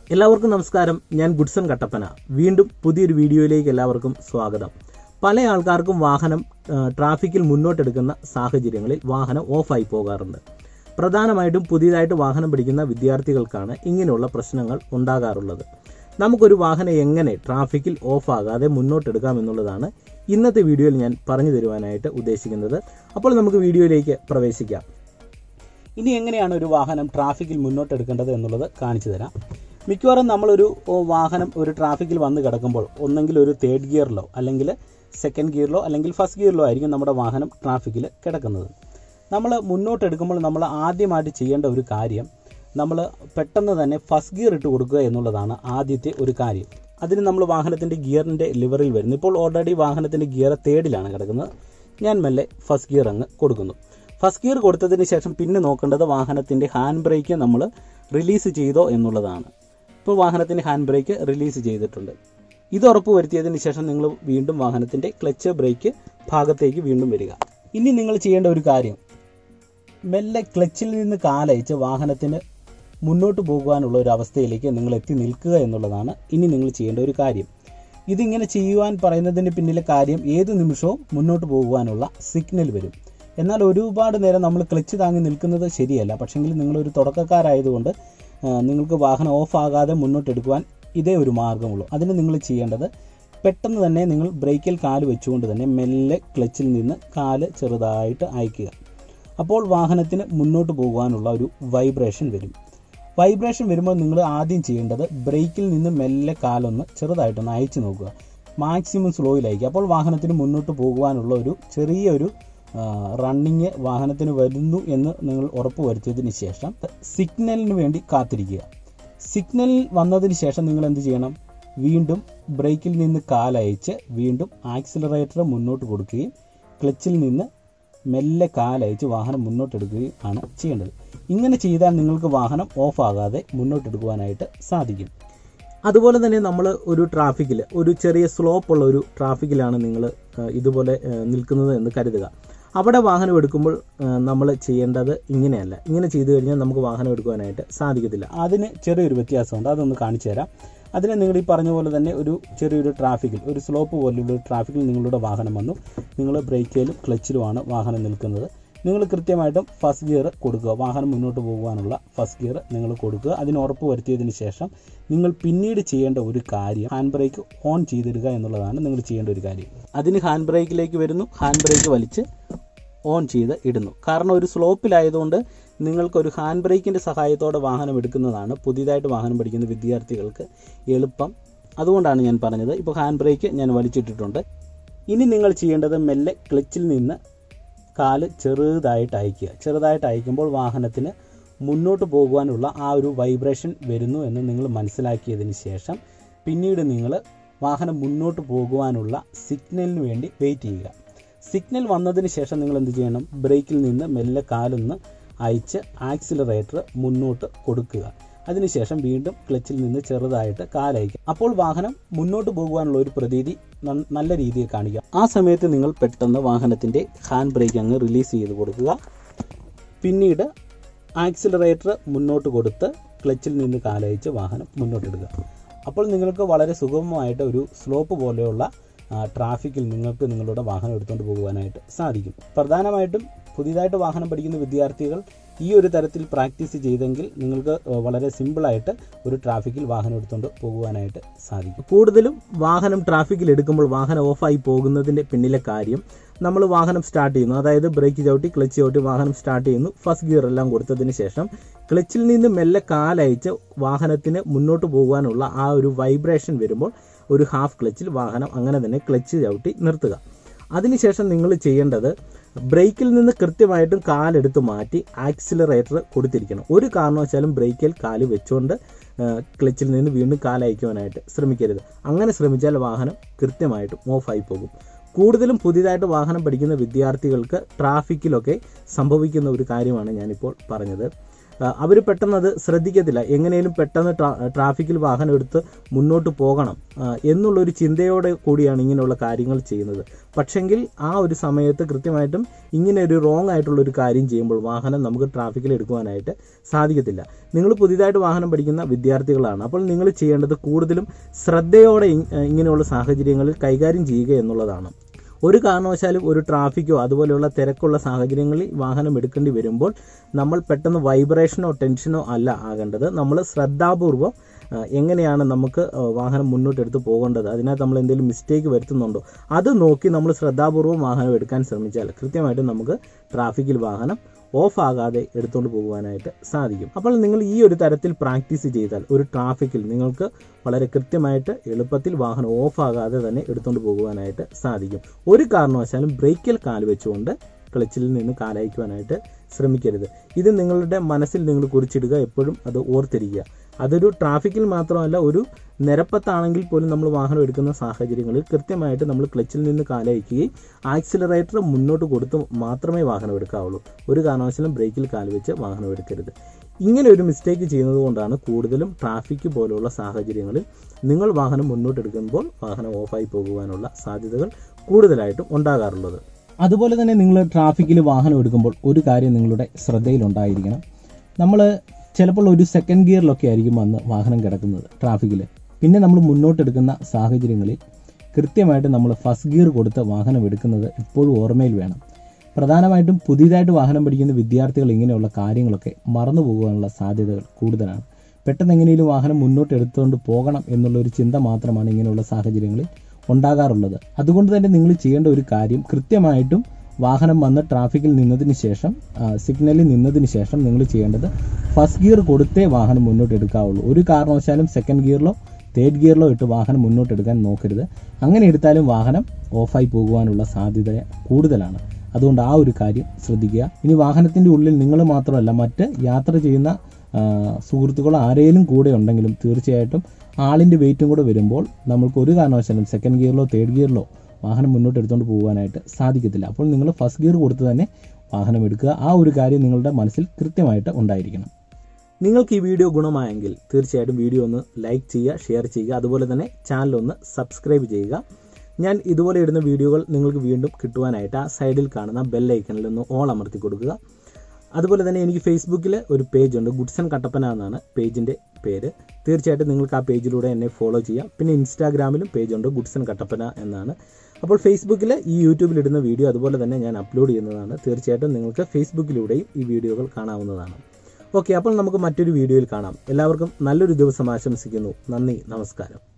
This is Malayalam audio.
എല്ലാവർക്കും നമസ്കാരം ഞാൻ ഗുഡ്സൺ കട്ടപ്പന വീണ്ടും പുതിയൊരു വീഡിയോയിലേക്ക് എല്ലാവർക്കും സ്വാഗതം പല ആൾക്കാർക്കും വാഹനം ആ, ട്രാഫിക്കിൽ മുന്നോട്ടെടുക്കുന്ന സാഹചര്യങ്ങളിൽ വാഹനം ഓഫായി പോകാറുണ്ട് പ്രധാനമായിട്ടും പുതിയതായിട്ട് വാഹനം പിടിക്കുന്ന വിദ്യാർത്ഥികൾക്കാണ് ഇങ്ങനെയുള്ള പ്രശ്നങ്ങൾ ഉണ്ടാകാറുള്ളത് നമുക്കൊരു വാഹനം എങ്ങനെ ട്രാഫിക്കിൽ ഓഫാകാതെ മുന്നോട്ടെടുക്കാം എന്നുള്ളതാണ് ഇന്നത്തെ വീഡിയോയിൽ ഞാൻ പറഞ്ഞു തരുവാനായിട്ട് ഉദ്ദേശിക്കുന്നത് അപ്പോൾ നമുക്ക് വീഡിയോയിലേക്ക് പ്രവേശിക്കാം ഇനി എങ്ങനെയാണ് ഒരു വാഹനം ട്രാഫിക്കിൽ മുന്നോട്ടെടുക്കേണ്ടത് എന്നുള്ളത് കാണിച്ചു തരാം മിക്കവാറും നമ്മളൊരു ഓ, വാഹനം ഒരു ട്രാഫിക്കിൽ വന്ന് കിടക്കുമ്പോൾ ഒന്നെങ്കിൽ ഒരു തേർഡ് ഗിയറിലോ അല്ലെങ്കിൽ സെക്കൻഡ് ഗിയറിലോ അല്ലെങ്കിൽ ഫസ്റ്റ് ഗിയറിലോ ആയിരിക്കും നമ്മുടെ വാഹനം ട്രാഫിക്കിൽ കിടക്കുന്നത് നമ്മൾ മുന്നോട്ടെടുക്കുമ്പോൾ നമ്മൾ ആദ്യമായിട്ട് ചെയ്യേണ്ട ഒരു കാര്യം നമ്മൾ പെട്ടെന്ന് തന്നെ ഫസ്റ്റ് ഗിയർ ഇട്ട് കൊടുക്കുക എന്നുള്ളതാണ് ആദ്യത്തെ ഒരു കാര്യം അതിന് നമ്മൾ വാഹനത്തിൻ്റെ ഗിയറിൻ്റെ ലിവറിൽ വരുന്നു ഇപ്പോൾ ഓൾറെഡി വാഹനത്തിൻ്റെ ഗിയർ തേർഡിലാണ് കിടക്കുന്നത് ഞാൻ മെല്ലെ ഫസ്റ്റ് ഗിയർ അങ്ങ് കൊടുക്കുന്നു ഫസ്റ്റ് ഗിയർ കൊടുത്തതിന് ശേഷം പിന്നെ നോക്കേണ്ടത് വാഹനത്തിൻ്റെ ഹാൻഡ് ബ്രേക്ക് നമ്മൾ റിലീസ് ചെയ്തോ എന്നുള്ളതാണ് ഇപ്പോൾ വാഹനത്തിൻ്റെ ഹാൻഡ് ബ്രേക്ക് റിലീസ് ചെയ്തിട്ടുണ്ട് ഇത് ഉറപ്പ് വരുത്തിയതിന് ശേഷം നിങ്ങൾ വീണ്ടും വാഹനത്തിൻ്റെ ക്ലച്ച് ബ്രേക്ക് ഭാഗത്തേക്ക് വീണ്ടും വരിക ഇനി നിങ്ങൾ ചെയ്യേണ്ട ഒരു കാര്യം മെല്ലെ ക്ലച്ചിൽ നിന്ന് കാലയച്ച് വാഹനത്തിന് മുന്നോട്ട് പോകുവാനുള്ള ഒരു അവസ്ഥയിലേക്ക് നിങ്ങൾ എത്തി നിൽക്കുക എന്നുള്ളതാണ് ഇനി നിങ്ങൾ ചെയ്യേണ്ട ഒരു കാര്യം ഇതിങ്ങനെ ചെയ്യുവാൻ പറയുന്നതിന് പിന്നിലെ കാര്യം ഏത് നിമിഷവും മുന്നോട്ട് പോകുവാനുള്ള സിഗ്നൽ വരും എന്നാൽ ഒരുപാട് നേരം നമ്മൾ ക്ലച്ച് താങ്ങി നിൽക്കുന്നത് ശരിയല്ല പക്ഷെങ്കിൽ നിങ്ങളൊരു തുടക്കക്കാരായതുകൊണ്ട് ആ, നിങ്ങൾക്ക് വാഹനം ഓഫ് ആകാതെ മുന്നോട്ടെടുക്കുവാൻ ഇതേ ഒരു മാർഗമുള്ളൂ അതിന് നിങ്ങൾ ചെയ്യേണ്ടത് പെട്ടെന്ന് തന്നെ നിങ്ങൾ ബ്രേക്കിൽ കാല് വെച്ചുകൊണ്ട് തന്നെ മെല്ലെ ക്ലച്ചിൽ നിന്ന് കാല് ചെറുതായിട്ട് അയക്കുക അപ്പോൾ വാഹനത്തിന് മുന്നോട്ട് പോകുവാനുള്ള ഒരു വൈബ്രേഷൻ വരും വൈബ്രേഷൻ വരുമ്പോൾ നിങ്ങൾ ആദ്യം ചെയ്യേണ്ടത് ബ്രേക്കിൽ നിന്ന് മെല്ലെ കാലൊന്ന് ചെറുതായിട്ടൊന്ന് അയച്ചു നോക്കുക മാക്സിമം സ്ലോയിൽ അയക്കുക അപ്പോൾ വാഹനത്തിന് മുന്നോട്ട് പോകുവാനുള്ള ഒരു ചെറിയൊരു റണ്ണിങ് വാഹനത്തിന് വരുന്നു എന്ന് നിങ്ങൾ ഉറപ്പ് വരുത്തിയതിന് ശേഷം സിഗ്നലിന് വേണ്ടി കാത്തിരിക്കുക സിഗ്നൽ വന്നതിന് ശേഷം നിങ്ങൾ എന്ത് ചെയ്യണം വീണ്ടും ബ്രേക്കിൽ നിന്ന് കാലയച്ച് വീണ്ടും ആക്സിലറേറ്റർ മുന്നോട്ട് കൊടുക്കുകയും ക്ലച്ചിൽ നിന്ന് മെല്ലെ കാലയച്ച് വാഹനം മുന്നോട്ടെടുക്കുകയും ആണ് ചെയ്യേണ്ടത് ഇങ്ങനെ ചെയ്താൽ നിങ്ങൾക്ക് വാഹനം ഓഫ് ആകാതെ മുന്നോട്ടെടുക്കുവാനായിട്ട് സാധിക്കും അതുപോലെ തന്നെ നമ്മൾ ഒരു ട്രാഫിക്കിൽ ഒരു ചെറിയ സ്ലോപ്പ് ഉള്ള ഒരു ട്രാഫിക്കിലാണ് നിങ്ങൾ ഇതുപോലെ ആ, നിൽക്കുന്നത് എന്ന് കരുതുക അവിടെ വാഹനം എടുക്കുമ്പോൾ നമ്മൾ ചെയ്യേണ്ടത് ഇങ്ങനെയല്ല ഇങ്ങനെ ചെയ്തു കഴിഞ്ഞാൽ നമുക്ക് വാഹനം എടുക്കുവാനായിട്ട് സാധിക്കത്തില്ല അതിന് ചെറിയൊരു വ്യത്യാസമുണ്ട് അതൊന്ന് കാണിച്ചു തരാം അതിന് നിങ്ങൾ ഈ പറഞ്ഞ പോലെ തന്നെ ഒരു ചെറിയൊരു ട്രാഫിക്കിൽ ഒരു സ്ലോപ്പ് പോലുള്ള ഒരു ട്രാഫിക്കിൽ നിങ്ങളുടെ വാഹനം വന്നു നിങ്ങൾ ബ്രേക്കിലും ക്ലച്ചിലുമാണ് വാഹനം നിൽക്കുന്നത് നിങ്ങൾ കൃത്യമായിട്ടും ഫസ്റ്റ് ഗിയർ കൊടുക്കുക വാഹനം മുന്നോട്ട് പോകുവാനുള്ള ഫസ്റ്റ് ഗിയർ നിങ്ങൾ കൊടുക്കുക അതിന് ഉറപ്പ് വരുത്തിയതിന് ശേഷം നിങ്ങൾ പിന്നീട് ചെയ്യേണ്ട ഒരു കാര്യം ഹാൻഡ് ബ്രേക്ക് ഓൺ ചെയ്തിടുക എന്നുള്ളതാണ് നിങ്ങൾ ചെയ്യേണ്ട ഒരു കാര്യം അതിന് ഹാൻഡ് ബ്രേക്കിലേക്ക് വരുന്നു ഹാൻഡ് ബ്രേക്ക് വലിച്ച് ഓൺ ചെയ്ത് ഇടുന്നു കാരണം ഒരു സ്ലോപ്പിലായതുകൊണ്ട് നിങ്ങൾക്കൊരു ഹാൻഡ് ബ്രേക്കിൻ്റെ സഹായത്തോടെ വാഹനം എടുക്കുന്നതാണ് പുതിയതായിട്ട് വാഹനം പഠിക്കുന്ന വിദ്യാർത്ഥികൾക്ക് എളുപ്പം അതുകൊണ്ടാണ് ഞാൻ പറഞ്ഞത് ഇപ്പോൾ ഹാൻഡ് ബ്രേക്ക് ഞാൻ വലിച്ചിട്ടിട്ടുണ്ട് ഇനി നിങ്ങൾ ചെയ്യേണ്ടത് മെല്ലെ ക്ലച്ചിൽ നിന്ന് കാല് ചെറുതായിട്ട് അയക്കുക ചെറുതായിട്ട് അയക്കുമ്പോൾ വാഹനത്തിന് മുന്നോട്ട് പോകുവാനുള്ള ആ ഒരു വൈബ്രേഷൻ വരുന്നു എന്ന് നിങ്ങൾ മനസ്സിലാക്കിയതിന് ശേഷം പിന്നീട് നിങ്ങൾ വാഹനം മുന്നോട്ട് പോകുവാനുള്ള സിഗ്നലിന് വേണ്ടി വെയിറ്റ് ചെയ്യുക സിഗ്നൽ വന്നതിന് ശേഷം നിങ്ങൾ എന്ത് ചെയ്യണം ബ്രേക്കിൽ നിന്ന് മെല്ലെ കാലൊന്ന് അയച്ച് ആക്സിലറേറ്റർ മുന്നോട്ട് കൊടുക്കുക അതിനുശേഷം വീണ്ടും ക്ലച്ചിൽ നിന്ന് ചെറുതായിട്ട് കാലയക്കുക അപ്പോൾ വാഹനം മുന്നോട്ട് പോകുവാനുള്ള ഒരു പ്രതീതി നന്ന- നല്ല രീതിയിൽ കാണിക്കുക ആ സമയത്ത് നിങ്ങൾ പെട്ടെന്ന് വാഹനത്തിന്റെ ഹാൻഡ് ബ്രേക്ക് അങ്ങ് റിലീസ് ചെയ്ത് കൊടുക്കുക പിന്നീട് ആക്സിലറേറ്റർ മുന്നോട്ട് കൊടുത്ത് ക്ലച്ചിൽ നിന്ന് കാലയച്ച് വാഹനം മുന്നോട്ടെടുക്കുക അപ്പോൾ നിങ്ങൾക്ക് വളരെ സുഗമമായിട്ട് ഒരു സ്ലോപ്പ് പോലെയുള്ള ആ, ട്രാഫിക്കിൽ നിങ്ങൾക്ക് നിങ്ങളുടെ വാഹനം എടുത്തുകൊണ്ട് പോകുവാനായിട്ട് സാധിക്കും പ്രധാനമായിട്ടും പുതിയതായിട്ട് വാഹനം പഠിക്കുന്ന വിദ്യാർത്ഥികൾ ഈ ഒരു തരത്തിൽ പ്രാക്ടീസ് ചെയ്തെങ്കിൽ നിങ്ങൾക്ക് ഏഹ്, വളരെ സിമ്പിളായിട്ട് ഒരു ട്രാഫിക്കിൽ വാഹനം എടുത്തുകൊണ്ട് പോകുവാനായിട്ട് സാധിക്കും കൂടുതലും വാഹനം ട്രാഫിക്കിൽ എടുക്കുമ്പോൾ വാഹനം ഓഫായി പോകുന്നതിന്റെ പിന്നിലെ കാര്യം നമ്മൾ വാഹനം സ്റ്റാർട്ട് ചെയ്യുന്നു അതായത് ബ്രേക്ക് ചവിട്ടി ക്ലച്ച് ചവിട്ടി വാഹനം സ്റ്റാർട്ട് ചെയ്യുന്നു ഫസ്റ്റ് ഗിയർ എല്ലാം കൊടുത്തതിന് ശേഷം ക്ലച്ചിൽ നിന്ന് മെല്ലെ കാലയച്ച് വാഹനത്തിന് മുന്നോട്ട് പോകുവാനുള്ള ആ ഒരു വൈബ്രേഷൻ വരുമ്പോൾ ഒരു ഹാഫ് ക്ലച്ചിൽ വാഹനം അങ്ങനെ തന്നെ ക്ലച്ച് ചവിട്ടി നിർത്തുക അതിനുശേഷം നിങ്ങൾ ചെയ്യേണ്ടത് ബ്രേക്കിൽ നിന്ന് കൃത്യമായിട്ടും കാലെടുത്ത് മാറ്റി ആക്സിലറേറ്റർ കൊടുത്തിരിക്കണം ഒരു കാരണവശാലും ബ്രേക്കിൽ കാല് വെച്ചുകൊണ്ട് ആ, ക്ലച്ചിൽ നിന്ന് വീണ്ടും കാലയക്കുവാനായിട്ട് ശ്രമിക്കരുത് അങ്ങനെ ശ്രമിച്ചാൽ വാഹനം കൃത്യമായിട്ടും ഓഫായി പോകും കൂടുതലും പുതിയതായിട്ട് വാഹനം പഠിക്കുന്ന വിദ്യാർത്ഥികൾക്ക് ട്രാഫിക്കിലൊക്കെ സംഭവിക്കുന്ന ഒരു കാര്യമാണ് ഞാനിപ്പോൾ പറഞ്ഞത് അവർ പെട്ടെന്ന് അത് ശ്രദ്ധിക്കത്തില്ല എങ്ങനെയും പെട്ടെന്ന് ട്രാ- ട്രാഫിക്കിൽ വാഹനം എടുത്ത് മുന്നോട്ട് പോകണം ആ, എന്നുള്ളൊരു ചിന്തയോടെ കൂടിയാണ് ഇങ്ങനെയുള്ള കാര്യങ്ങൾ ചെയ്യുന്നത് പക്ഷെങ്കിൽ ആ ഒരു സമയത്ത് കൃത്യമായിട്ടും ഇങ്ങനെ ഒരു റോങ് ആയിട്ടുള്ള ഒരു കാര്യം ചെയ്യുമ്പോൾ വാഹനം നമുക്ക് ട്രാഫിക്കിൽ എടുക്കുവാനായിട്ട് സാധിക്കത്തില്ല നിങ്ങൾ പുതിയതായിട്ട് വാഹനം പഠിക്കുന്ന വിദ്യാർത്ഥികളാണ് അപ്പോൾ നിങ്ങൾ ചെയ്യേണ്ടത് കൂടുതലും ശ്രദ്ധയോടെ ഇ- ഇങ്ങനെയുള്ള സാഹചര്യങ്ങളിൽ കൈകാര്യം ചെയ്യുക എന്നുള്ളതാണ് ഒരു കാരണവശാലും ഒരു ട്രാഫിക്കോ അതുപോലെയുള്ള തിരക്കുള്ള സാഹചര്യങ്ങളിൽ വാഹനം എടുക്കേണ്ടി വരുമ്പോൾ നമ്മൾ പെട്ടെന്ന് വൈബ്രേഷനോ ടെൻഷനോ അല്ല ആകേണ്ടത് നമ്മൾ ശ്രദ്ധാപൂർവം ആ, എങ്ങനെയാണ് നമുക്ക് ആ, വാഹനം മുന്നോട്ടെടുത്ത് പോകേണ്ടത് അതിനകത്ത് നമ്മൾ എന്തെങ്കിലും മിസ്റ്റേക്ക് വരുത്തുന്നുണ്ടോ അത് നോക്കി നമ്മൾ ശ്രദ്ധാപൂർവം വാഹനം എടുക്കാൻ ശ്രമിച്ചാൽ കൃത്യമായിട്ട് നമുക്ക് ട്രാഫിക്കിൽ വാഹനം ഓഫ് ആകാതെ എടുത്തുകൊണ്ട് പോകുവാനായിട്ട് സാധിക്കും അപ്പോൾ നിങ്ങൾ ഈ ഒരു തരത്തിൽ പ്രാക്ടീസ് ചെയ്താൽ ഒരു ട്രാഫിക്കിൽ നിങ്ങൾക്ക് വളരെ കൃത്യമായിട്ട് എളുപ്പത്തിൽ വാഹനം ഓഫ് ആകാതെ തന്നെ എടുത്തുകൊണ്ട് പോകുവാനായിട്ട് സാധിക്കും ഒരു കാരണവശാലും ബ്രേക്കിൽ കാൽ വെച്ചുകൊണ്ട് ക്ലച്ചിൽ നിന്ന് കാലയക്കുവാനായിട്ട് ശ്രമിക്കരുത് ഇത് നിങ്ങളുടെ മനസ്സിൽ നിങ്ങൾ കുറിച്ചിടുക എപ്പോഴും അത് ഓർത്തിരിക്കുക അതൊരു ട്രാഫിക്കിൽ മാത്രമല്ല ഒരു നിരപ്പത്താണെങ്കിൽ പോലും നമ്മൾ വാഹനം എടുക്കുന്ന സാഹചര്യങ്ങളിൽ കൃത്യമായിട്ട് നമ്മൾ ക്ലച്ചിൽ നിന്ന് കാലയക്കുകയും ആക്സിലറേറ്റർ മുന്നോട്ട് കൊടുത്ത് മാത്രമേ വാഹനം എടുക്കാവുള്ളൂ ഒരു കാരണവശാലും ബ്രേക്കിൽ കാൽ വെച്ച് വാഹനം എടുക്കരുത് ഇങ്ങനെ ഒരു മിസ്റ്റേക്ക് ചെയ്യുന്നത് കൊണ്ടാണ് കൂടുതലും ട്രാഫിക് പോലുള്ള സാഹചര്യങ്ങളിൽ നിങ്ങൾ വാഹനം മുന്നോട്ടെടുക്കുമ്പോൾ വാഹനം ഓഫായി പോകുവാനുള്ള സാധ്യതകൾ കൂടുതലായിട്ടും ഉണ്ടാകാറുള്ളത് അതുപോലെ തന്നെ നിങ്ങൾ ട്രാഫിക്കിൽ വാഹനം എടുക്കുമ്പോൾ ഒരു കാര്യം നിങ്ങളുടെ ശ്രദ്ധയിലുണ്ടായിരിക്കണം നമ്മൾ ചിലപ്പോൾ ഒരു സെക്കൻഡ് ഗിയറിലൊക്കെ ആയിരിക്കും വന്ന് വാഹനം കിടക്കുന്നത് ട്രാഫിക്കിൽ പിന്നെ നമ്മൾ മുന്നോട്ടെടുക്കുന്ന സാഹചര്യങ്ങളിൽ കൃത്യമായിട്ട് നമ്മൾ ഫസ്റ്റ് ഗിയർ കൊടുത്ത് വാഹനം എടുക്കുന്നത് എപ്പോഴും ഓർമ്മയിൽ വേണം പ്രധാനമായിട്ടും പുതിയതായിട്ട് വാഹനം പഠിക്കുന്ന വിദ്യാർത്ഥികൾ ഇങ്ങനെയുള്ള കാര്യങ്ങളൊക്കെ മറന്നു പോകാനുള്ള സാധ്യതകൾ കൂടുതലാണ് പെട്ടെന്ന് എങ്ങനെയും വാഹനം മുന്നോട്ട് എടുത്തുകൊണ്ട് പോകണം എന്നുള്ള ഒരു ചിന്ത മാത്രമാണ് ഇങ്ങനെയുള്ള സാഹചര്യങ്ങളിൽ ഉണ്ടാകാറുള്ളത് അതുകൊണ്ട് തന്നെ നിങ്ങൾ ചെയ്യേണ്ട ഒരു കാര്യം കൃത്യമായിട്ടും വാഹനം വന്ന് ട്രാഫിക്കിൽ നിന്നതിന് ശേഷം ആ, സിഗ്നലിൽ നിന്നതിന് ശേഷം നിങ്ങൾ ചെയ്യേണ്ടത് ഫസ്റ്റ് ഗിയർ കൊടുത്തേ വാഹനം മുന്നോട്ട് എടുക്കാവുള്ളൂ ഒരു കാരണവശാലും സെക്കൻഡ് ഗിയറിലോ തേർഡ് ഗിയറിലോ ഇട്ട് വാഹനം മുന്നോട്ട് എടുക്കാൻ നോക്കരുത് അങ്ങനെ എടുത്താലും വാഹനം ഓഫായി പോകുവാനുള്ള സാധ്യത കൂടുതലാണ് അതുകൊണ്ട് ആ ഒരു കാര്യം ശ്രദ്ധിക്കുക ഇനി വാഹനത്തിന്റെ ഉള്ളിൽ നിങ്ങൾ മാത്രമല്ല മറ്റ് യാത്ര ചെയ്യുന്ന ആ, സുഹൃത്തുക്കൾ ആരെങ്കിലും കൂടെ ഉണ്ടെങ്കിലും തീർച്ചയായിട്ടും ആളിന്റെ വെയിറ്റും കൂടെ വരുമ്പോൾ നമുക്ക് ഒരു കാരണവശാലും സെക്കൻഡ് ഗിയറിലോ തേർഡ് ഗിയറിലോ വാഹനം മുന്നോട്ട് എടുത്തുകൊണ്ട് പോകാനായിട്ട് സാധിക്കത്തില്ല അപ്പോൾ നിങ്ങൾ ഫസ്റ്റ് ഗിയർ കൊടുത്ത് തന്നെ വാഹനം എടുക്കുക ആ ഒരു കാര്യം നിങ്ങളുടെ മനസ്സിൽ കൃത്യമായിട്ട് ഉണ്ടായിരിക്കണം നിങ്ങൾക്ക് ഈ വീഡിയോ ഗുണമായെങ്കിൽ തീർച്ചയായിട്ടും വീഡിയോ ഒന്ന് ലൈക്ക് ചെയ്യുക ഷെയർ ചെയ്യുക അതുപോലെ തന്നെ ചാനൽ ഒന്ന് സബ്സ്ക്രൈബ് ചെയ്യുക ഞാൻ ഇതുപോലെ ഇടുന്ന വീഡിയോകൾ നിങ്ങൾക്ക് വീണ്ടും കിട്ടുവാനായിട്ട് ആ സൈഡിൽ കാണുന്ന ബെൽ ഐക്കണിൽ ഒന്ന് ഓൾ അമർത്തി കൊടുക്കുക അതുപോലെ തന്നെ എനിക്ക് ഫേസ്ബുക്കിൽ ഒരു പേജ് ഉണ്ട് ഗുഡ്സൺ കട്ടപ്പന എന്നാണ് പേജിൻ്റെ പേര് തീർച്ചയായിട്ടും നിങ്ങൾക്ക് ആ പേജിലൂടെ എന്നെ ഫോളോ ചെയ്യാം പിന്നെ ഇൻസ്റ്റാഗ്രാമിലും പേജുണ്ട് ഗുഡ്സൺ കട്ടപ്പന എന്നാണ് അപ്പോൾ ഫേസ്ബുക്കിൽ ഈ യൂട്യൂബിൽ ഇടുന്ന വീഡിയോ അതുപോലെ തന്നെ ഞാൻ അപ്ലോഡ് ചെയ്യുന്നതാണ് തീർച്ചയായിട്ടും നിങ്ങൾക്ക് ഫേസ്ബുക്കിലൂടെയും ഈ വീഡിയോകൾ കാണാവുന്നതാണ് ഓക്കെ അപ്പോൾ നമുക്ക് മറ്റൊരു വീഡിയോയിൽ കാണാം എല്ലാവർക്കും നല്ലൊരു ദിവസം ആശംസിക്കുന്നു നന്ദി നമസ്കാരം